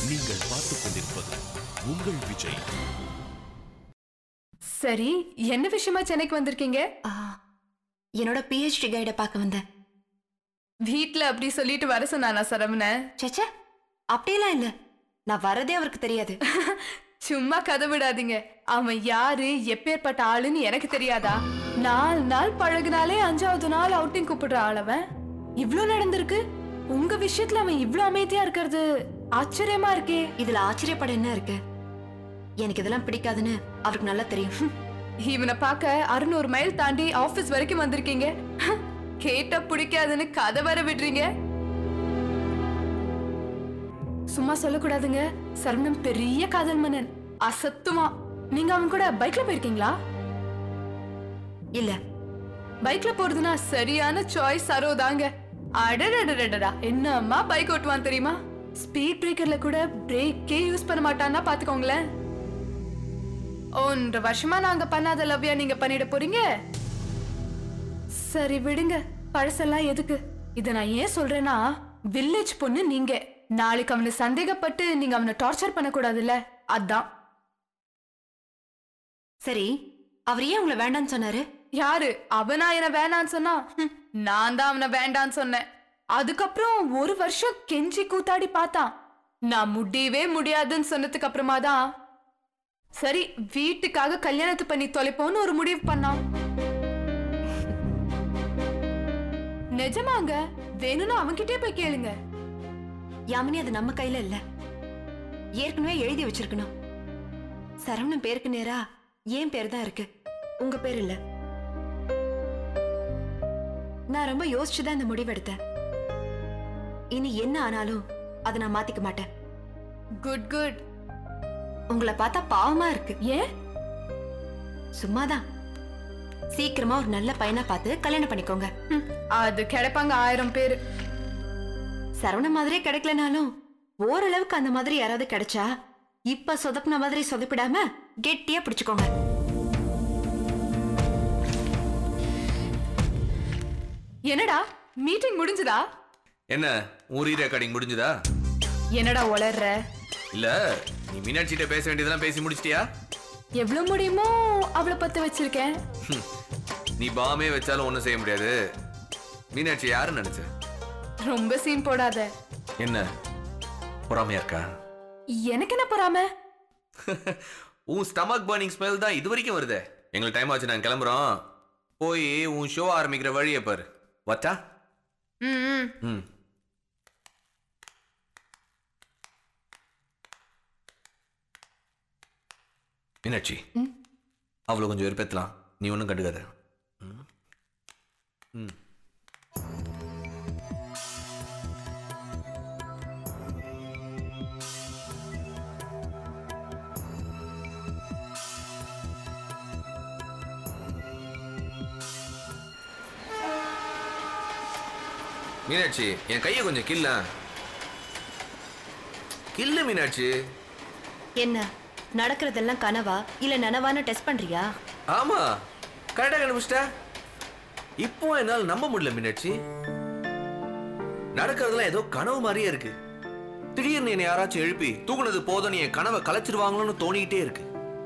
நீங்கள் பார்த்துக் கொண்டிருப்பது உங்கள் விஜய் சரி என்ன விஷயமா சென்னைக்கு வந்திருக்கீங்க ஆ, என்னோட பிஹெச்டி கைடை பார்க்க வந்தேன் வீட்ல அப்படி சொல்லிட்டு வர சொன்னானா சரவண சேச்சே அப்படியெல்லாம் இல்ல நான் வரதே அவருக்கு தெரியாது சும்மா கதை விடாதீங்க அவன் யாரு எப்பேற்பட்ட ஆளுன்னு எனக்கு தெரியாதா நாலு நாள் பழகுனாலே அஞ்சாவது நாள் அவுட்டிங் கூப்பிடுற ஆளவன் இவ்ளோ நடந்திருக்கு உங்க விஷயத்துல அவன் இவ்ளோ அமைதியா இருக்கிறது ஆச்சரியமா இருக்கே இதுல ஆச்சரியப்பட என்ன இருக்கு எனக்கு இதெல்லாம் பிடிக்காதுன்னு அவருக்கு நல்லா தெரியும் இவனை பார்க்க அறுநூறு மைல் தாண்டி ஆபீஸ் வரைக்கும் வந்திருக்கீங்க கேட்ட பிடிக்காதுன்னு கதை வர விடுறீங்க சும்மா சொல்லக்கூடாதுங்க சரவணன் பெரிய காதல் மன்னன் அசத்துமா நீங்க அவன் கூட பைக்ல போயிருக்கீங்களா இல்ல பைக்ல போறதுனா சரியான சாய்ஸ் சரோ தாங்க அடடடடடா என்னம்மா பைக் ஓட்டுவான் தெரியுமா ஸ்பீட் பிரேக்கர்ல கூட பிரேக்கே யூஸ் பண்ண மாட்டான்னா பாத்துக்கோங்களேன் ஒன்றரை வருஷமா நாங்க பண்ணாத லவ்யா நீங்க பண்ணிட போறீங்க சரி விடுங்க பழசெல்லாம் எதுக்கு இத நான் ஏன் சொல்றேன்னா வில்லேஜ் பொண்ணு நீங்க நாளைக்கு அவனை சந்தேகப்பட்டு நீங்க அவனை டார்ச்சர் பண்ணக்கூடாதுல்ல அதான் சரி அவர் ஏன் உங்களை வேண்டாம்னு சொன்னாரு யாரு அவனா என்ன வேணான்னு சொன்னா ஹம், நான் தான் அவனை வேண்டான்னு சொன்னேன் அதுக்கப்புறம் ஒரு வருஷம் கெஞ்சி கூத்தாடி பார்த்தான் நான் முடியவே முடியாதுன்னு சொன்னதுக்கு அப்புறமா தான் சரி வீட்டுக்காக கல்யாணத்தை பண்ணி தொலைப்போன்னு ஒரு முடிவு பண்ணான் நிஜமாங்க வேணும்னா அவன்கிட்டயே போய் கேளுங்க யாமினி அது நம்ம கையில இல்ல ஏற்கனவே எழுதி வச்சிருக்கணும் சரவணன் பேருக்கு நேரா ஏன் பேர் தான் இருக்கு உங்க பேர் இல்ல நான் ரொம்ப யோசிச்சுதான் இந்த முடிவெடுத்தேன் இனி என்ன ஆனாலும் அதை நான் மாத்திக்க மாட்டேன் குட் குட் உங்களை பார்த்தா பாவமா இருக்கு ஏன் சும்மாதான் சீக்கிரமா ஒரு நல்ல பையனா பார்த்து கல்யாணம் பண்ணிக்கோங்க ஹம், அது கிடைப்பாங்க ஆயிரம் பேரு சரவண மாதிரியே கிடைக்கலனாலும் ஓரளவுக்கு அந்த மாதிரி யாராவது கிடைச்சா இப்ப சொதப்பின மாதிரி சொதப்பிடாம கெட்டியா பிடிச்சுக்கோங்க என்னடா மீட்டிங் முடிஞ்சுதா என்ன ஊரி ரெக்கார்டிங் முடிஞ்சுதா என்னடா உளர்ற இல்ல நீ மீனாட்சிட்ட பேச வேண்டியதெல்லாம் பேசி முடிச்சிட்டியா எவ்வளவு முடியுமோ அவளை பத்து வச்சிருக்கேன் ஹம். நீ பாமே வச்சாலும் ஒண்ணும் செய்ய முடியாது மீனாட்சி யாருன்னு நினைச்ச ரொம்ப சீன் போடாத என்ன பொறாமையா இருக்கா எனக்கு என்ன பொறாம உன் ஸ்டமக் பர்னிங் ஸ்மெல் தான் இது வரைக்கும் வருதே எங்களுக்கு டைம் ஆச்சு நாங்க கிளம்புறோம் போய் உன் ஷோ ஆரம்பிக்கிற வழியை பாரு வச்சா ம், ம். ம் மீனாட்சி அவ்வளோ கொஞ்சம் வெறுப்பேத்தலாம் நீ ஒன்றும் கண்டுக்காத ம். ம் மீனாட்சி என் கையை கொஞ்சம் கில்ல கில்லு மீனாட்சி என்ன நடக்கிறதெல்லாம் கனவா இல்ல நனவான்னு டெஸ்ட் பண்றியா ஆமா கரெக்டா கண்டுபிடிச்சிட்ட இப்போ என்னால் நம்ப முடியல மீனாட்சி நடக்கிறதுலாம் ஏதோ கனவு மாதிரியே இருக்கு திடீர்னு என்னை யாராச்சும் எழுப்பி தூக்குனது போதும் என் கனவை கலைச்சிருவாங்களோன்னு தோணிக்கிட்டே இருக்கு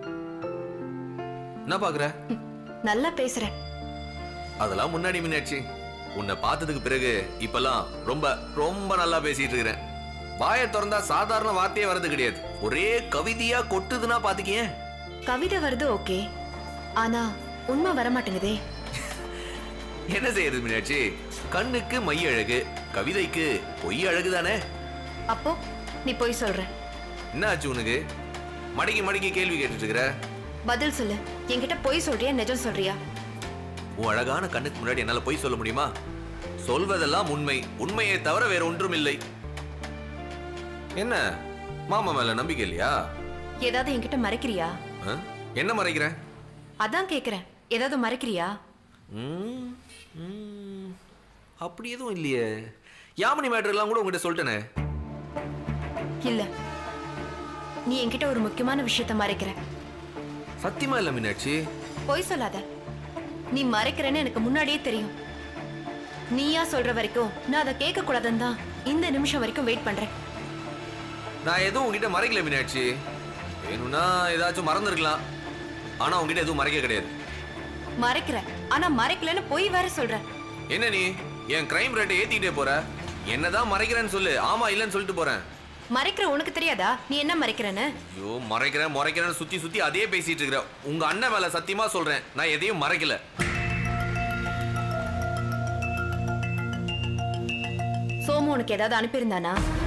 என்ன பாக்குற ம், நல்லா பேசுற அதெல்லாம் முன்னாடி மீனாட்சி உன்னை பார்த்ததுக்கு பிறகு இப்பெல்லாம் ரொம்ப ரொம்ப நல்லா பேசிட்டு இருக்கிறேன் வாயை திறந்தா சாதாரண வார்த்தையே வர்றது கிடையாது ஒரே கவிதையா கொட்டுதுன்னா பாத்துக்கியேன் கவிதை வருது ஓகே ஆனா உண்மை வரமாட்டேங்குதே என்ன செய்யறது மீனாட்சி கண்ணுக்கு மை அழகு கவிதைக்கு பொய் அழகு தானே அப்போ நீ போய் சொல்ற என்ன ஆச்சு உனக்கு மடக்கி மடக்கி கேள்வி கேட்டுட்டு இருக்கிற பதில் சொல்லு என்கிட்ட பொய் சொல்றியா நிஜம் சொல்றியா உன் அழகான கண்ணுக்கு முன்னாடி என்னால பொய் சொல்ல முடியுமா சொல்வதெல்லாம் உண்மை உண்மையை தவிர வேற ஒன்றும் இல்லை என்ன மாமா மேல நம்பிக்கை இல்லையா ஏதாவது என்கிட்ட மறைக்கிறியா ஆ? என்ன மறைக்கிற அதான் கேக்குறேன் ஏதாவது மறைக்கிறியா ம், ம், அப்படி எதுவும் இல்லையே யாமினி மேட்டர் எல்லாம் கூட உங்ககிட்ட சொல்லிட்டேனே இல்ல நீ என்கிட்ட ஒரு முக்கியமான விஷயத்த மறைக்கிற சத்தியமா இல்ல மீனாட்சி பொய் சொல்லாத நீ மறைக்கிறேன்னு எனக்கு முன்னாடியே தெரியும் நீயா சொல்ற வரைக்கும் நான் அதை கேட்க கூடாதுன்னு தான் இந்த நிமிஷம் வரைக்கும் வெயிட் பண்றேன் நான் எதுவும் உங்ககிட்ட மறைக்கல மீனாட்சி வேணும்னா ஏதாச்சும் மறந்துருக்கலாம் ஆனா உங்ககிட்ட எதுவும் மறைக்க கிடையாது மறைக்கிற ஆனா மறைக்கலன்னு பொய் வேற சொல்ற என்ன நீ என் கிரைம் ரேட்டை ஏத்திக்கிட்டே போற என்னதான் மறைக்கிறேன்னு சொல்லு ஆமா இல்லைன்னு சொல்லிட்டு போறேன் மறைக்கிற உனக்கு தெரியாதா நீ என்ன மறைக்கிறன்னு ஐயோ மறைக்கிறேன் மறைக்கிறேன்னு சுத்தி சுத்தி அதே பேசிட்டு இருக்கிற உங்க அண்ணன் மேல சத்தியமா சொல்றேன் நான் எதையும் மறைக்கல சோமு உனக்கு ஏதாவது அனுப்பியிருந்தானா